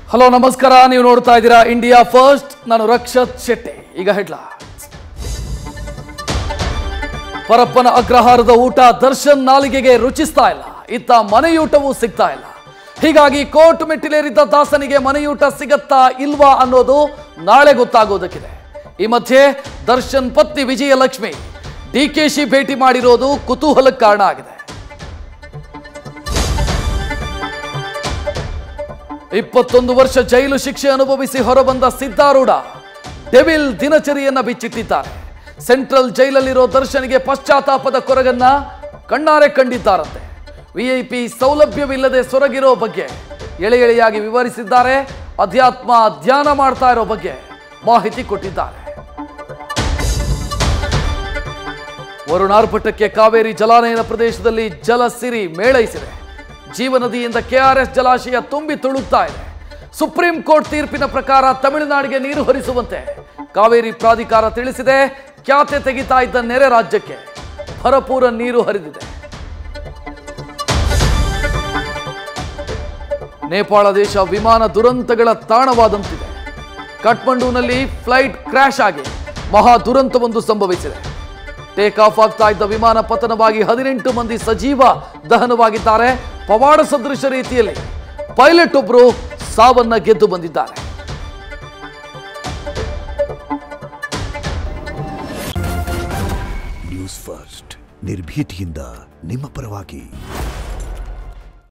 hello ನಮಸ್ಕಾರ ನೀವು ನೋಡ್ತಾ ಇದ್ದೀರಾ ಇಂಡಿಯಾ ಫಸ್ಟ್ ನಾನು ರಕ್ಷತ್ ಶೆಟ್ಟಿ ಈಗ ಹೆಡ್ಲೈನ್ಸ್ ಪರಪ್ಪನ ಅಗ್ರಹಾರದ ಊಟ ದರ್ಶನ್ ನಾಲಿಗೆಗೆ ರುಚಿಸ್ತಾ ಇಲ್ಲ ಇತ್ತ ಮನೆಯೂಟವೂ ಸಿಗ್ತಾ ಇಲ್ಲ ಹೀಗಾಗಿ ಕೋರ್ಟ್ ಮೆಟ್ಟಿಲೇರಿದ್ದ ದಾಸನಿಗೆ ಮನೆಯೂಟ ಸಿಗತ್ತಾ ಇಲ್ವಾ ಅನ್ನೋದು ನಾಳೆ ಗೊತ್ತಾಗೋದಕ್ಕಿದೆ ಈ ಮಧ್ಯೆ ದರ್ಶನ್ ಪತ್ನಿ ವಿಜಯಲಕ್ಷ್ಮಿ ಡಿಕೆಶಿ ಭೇಟಿ ಮಾಡಿರೋದು ಕುತೂಹಲಕ್ಕೆ ಕಾರಣ ಆಗಿದೆ ಇಪ್ಪತ್ತೊಂದು ವರ್ಷ ಜೈಲು ಶಿಕ್ಷೆ ಅನುಭವಿಸಿ ಹೊರಬಂದ ಸಿದ್ದಾರೂಢ ಡೆವಿಲ್ ದಿನಚರಿಯನ್ನ ಬಿಚ್ಚಿಟ್ಟಿದ್ದಾರೆ ಸೆಂಟ್ರಲ್ ಜೈಲಲ್ಲಿರೋ ದರ್ಶನ್ಗೆ ಪಶ್ಚಾತ್ತಾಪದ ಕೊರಗನ್ನ ಕಣ್ಣಾರೆ ಕಂಡಿದ್ದಾರಂತೆ ವಿಐಪಿ ಸೌಲಭ್ಯವಿಲ್ಲದೆ ಸೊರಗಿರೋ ಬಗ್ಗೆ ಎಳೆ ಎಳೆಯಾಗಿ ವಿವರಿಸಿದ್ದಾರೆ ಅಧ್ಯಾತ್ಮ ಧ್ಯಾನ ಮಾಡ್ತಾ ಇರೋ ಬಗ್ಗೆ ಮಾಹಿತಿ ಕೊಟ್ಟಿದ್ದಾರೆ ವರುಣಾರ್ಭಟಕ್ಕೆ ಕಾವೇರಿ ಜಲಾನಯನ ಪ್ರದೇಶದಲ್ಲಿ ಜಲಸಿರಿ ಮೇಳೈಸಿದೆ ಜೀವನದಿಯಿಂದ ಕೆಆರ್ಎಸ್ ಜಲಾಶಯ ತುಂಬಿ ತುಳುಕ್ತಾ ಇದೆ ಸುಪ್ರೀಂ ಕೋರ್ಟ್ ತೀರ್ಪಿನ ಪ್ರಕಾರ ತಮಿಳುನಾಡಿಗೆ ನೀರು ಹರಿಸುವಂತೆ ಕಾವೇರಿ ಪ್ರಾಧಿಕಾರ ತಿಳಿಸಿದೆ ಖ್ಯಾತೆ ತೆಗಿತಾ ಇದ್ದ ನೆರೆ ರಾಜ್ಯಕ್ಕೆ ಭರಪೂರ ನೀರು ಹರಿದಿದೆ ನೇಪಾಳ ದೇಶ ವಿಮಾನ ದುರಂತಗಳ ತಾಣವಾದಂತಿದೆ ಕಠ್ಮಂಡುನಲ್ಲಿ ಫ್ಲೈಟ್ ಕ್ರ್ಯಾಶ್ ಆಗಿ ಮಹಾ ದುರಂತವೊಂದು ಸಂಭವಿಸಿದೆ ಟೇಕ್ ಆಫ್ ಆಗ್ತಾ ಇದ್ದ ವಿಮಾನ ಪತನವಾಗಿ ಹದಿನೆಂಟು ಮಂದಿ ಸಜೀವ ದಹನವಾಗಿದ್ದಾರೆ ಪವಾಡ ಸದೃಶ ರೀತಿಯಲ್ಲಿ ಪೈಲಟ್ ಒಬ್ಬರು ಸಾವನ್ನ ಗೆದ್ದು ಬಂದಿದ್ದಾರೆ ನ್ಯೂಸ್ ಫಸ್ಟ್ ನಿರ್ಭೀತಿಯಿಂದ ನಿಮ್ಮ ಪರವಾಗಿ